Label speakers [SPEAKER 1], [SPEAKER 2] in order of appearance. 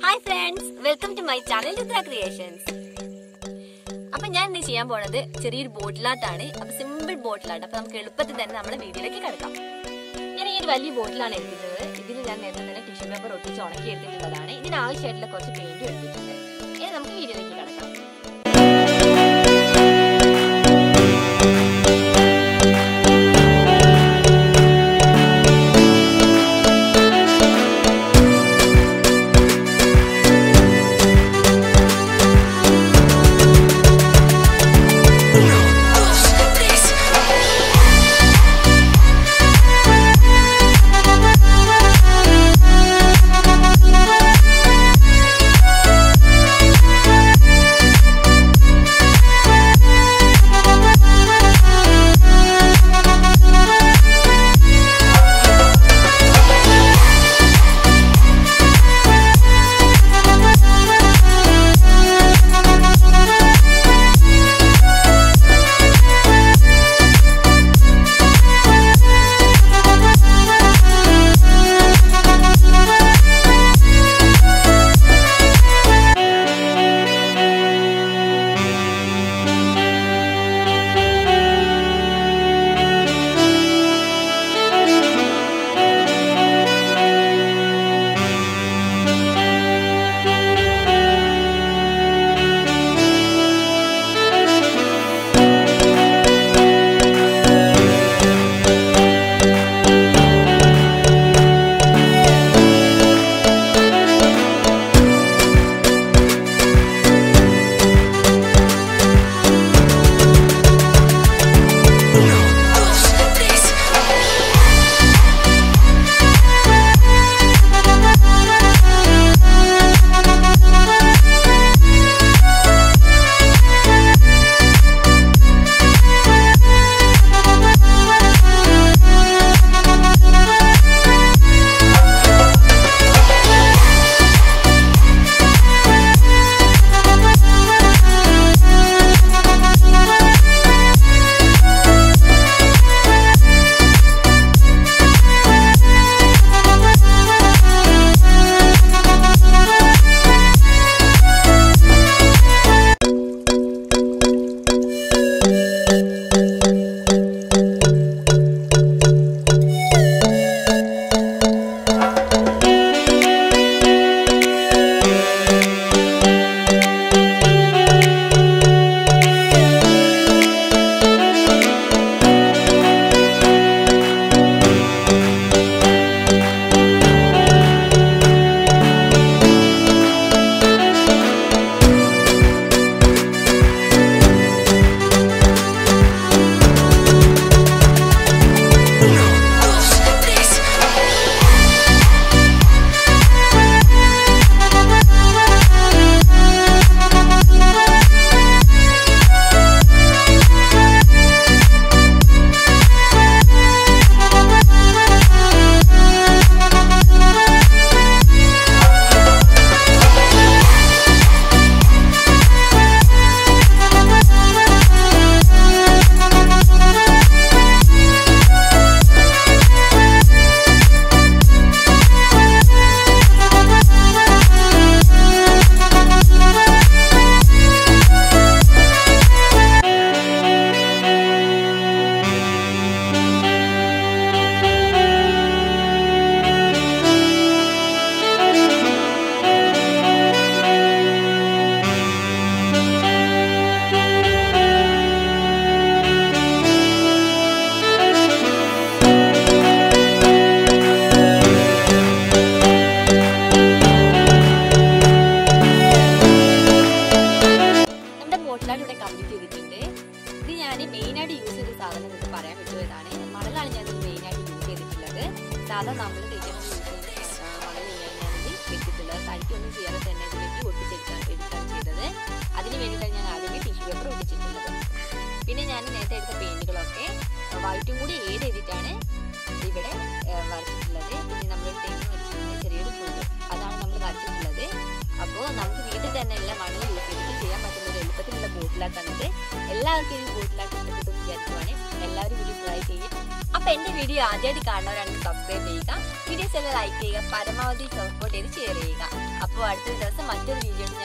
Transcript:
[SPEAKER 1] hi friends welcome to my channel Rudra creations അപ്പൊ ഞാൻ ഇന്ന് ചെയ്യാൻ പോണത് ചെറിയൊരു ബോട്ടിലാട്ടാണ് അപ്പൊ സിമ്പിൾ ബോട്ടിലാട്ട് അപ്പൊ നമുക്ക് എളുപ്പത്തിൽ തന്നെ നമ്മുടെ വീഡിയോയിലേക്ക് കിടക്കാം ഞാൻ ഈ ഒരു വലിയ ബോട്ടിലാണ് എടുക്കുന്നത് ഇതിൽ ഞാൻ നേരത്തെ തന്നെ ടിഷ്യൂ പേപ്പർ ഒട്ടിച്ച് ഉണക്കി എടുത്തിട്ടുള്ളതാണ് ഇതിനാവശ്യമായിട്ടുള്ള കുറച്ച് പെയിന്റും എടുത്തിട്ടുണ്ട് ഇനി നമുക്ക് വീഡിയോയിലേക്ക് കിടക്കാം നമ്മുടെ ബോട്ടിലാണ് ഇവിടെ കംപ്ലീറ്റ് ചെയ്തിട്ടുണ്ട് ഇത് ഞാൻ മെയിനായിട്ട് യൂസ് ചെയ്ത സാധനം നിങ്ങൾക്ക് പറയാൻ പറ്റുന്നതാണ് മണലാണ് ഞാൻ മെയിൻ ആയിട്ട് യൂസ് ചെയ്തിട്ടുള്ളത് സാധാ നമ്മൾ തേക്കുന്ന യൂസ് ചെയ്യുന്ന മണൽ തന്നെയാണ് ഞാനിത് വെച്ചിട്ടുള്ളത് തനിക്കൊന്നും ചെയ്യാതെ തന്നെ ഇതിലേക്ക് ഒട്ടിച്ചെടുക്കാൻ എടുക്കാൻ ചെയ്തത് അതിന് വേണ്ടിയിട്ടാണ് ഞാൻ ആദ്യമേ ടിഷ്യൂ പേപ്പർ ഒട്ടിച്ചിട്ടുള്ളത് പിന്നെ ഞാൻ നേരത്തെ എടുത്ത പെയിന്റുകളൊക്കെ വൈറ്റും കൂടി ഏത് ചെയ്തിട്ടാണ് ഇവിടെ ഏഹ്, വരച്ചിട്ടുള്ളത് പിന്നെ നമ്മൾ തെങ്ങ് വെച്ചിട്ടുള്ള ചെറിയൊരു പുല്ല് അതാണ് നമ്മൾ വരച്ചിട്ടുള്ളത് അപ്പോൾ നമുക്ക് വീട്ടിൽ തന്നെ ഉള്ള മണ്ണിൽ യൂസ് ചെയ്തിട്ട് ചെയ്യാൻ പറ്റുന്ന ഒരു എളുപ്പത്തിലുള്ള ബോട്ടിലാക്കുന്നത് എല്ലാവർക്കും ഈ ബോട്ടിലാട്ട് ഇഷ്ടപ്പെട്ടു എന്ന് വിചാരിക്കുവാണ് എല്ലാവരും വീഡിയോ ട്രൈ ചെയ്യും അപ്പൊ എന്റെ വീഡിയോ ആദ്യമായിട്ട് കാണുന്നവരാണെങ്കിൽ സബ്സ്ക്രൈബ് ചെയ്യുക വീഡിയോസ് എല്ലാം ലൈക്ക് ചെയ്യുക പരമാവധി സപ്പോർട്ട് ചെയ്ത് ഷെയർ ചെയ്യുക അപ്പൊ അപ്പോൾ അടുത്തൊരു ദിവസം മറ്റൊരു വീഡിയോ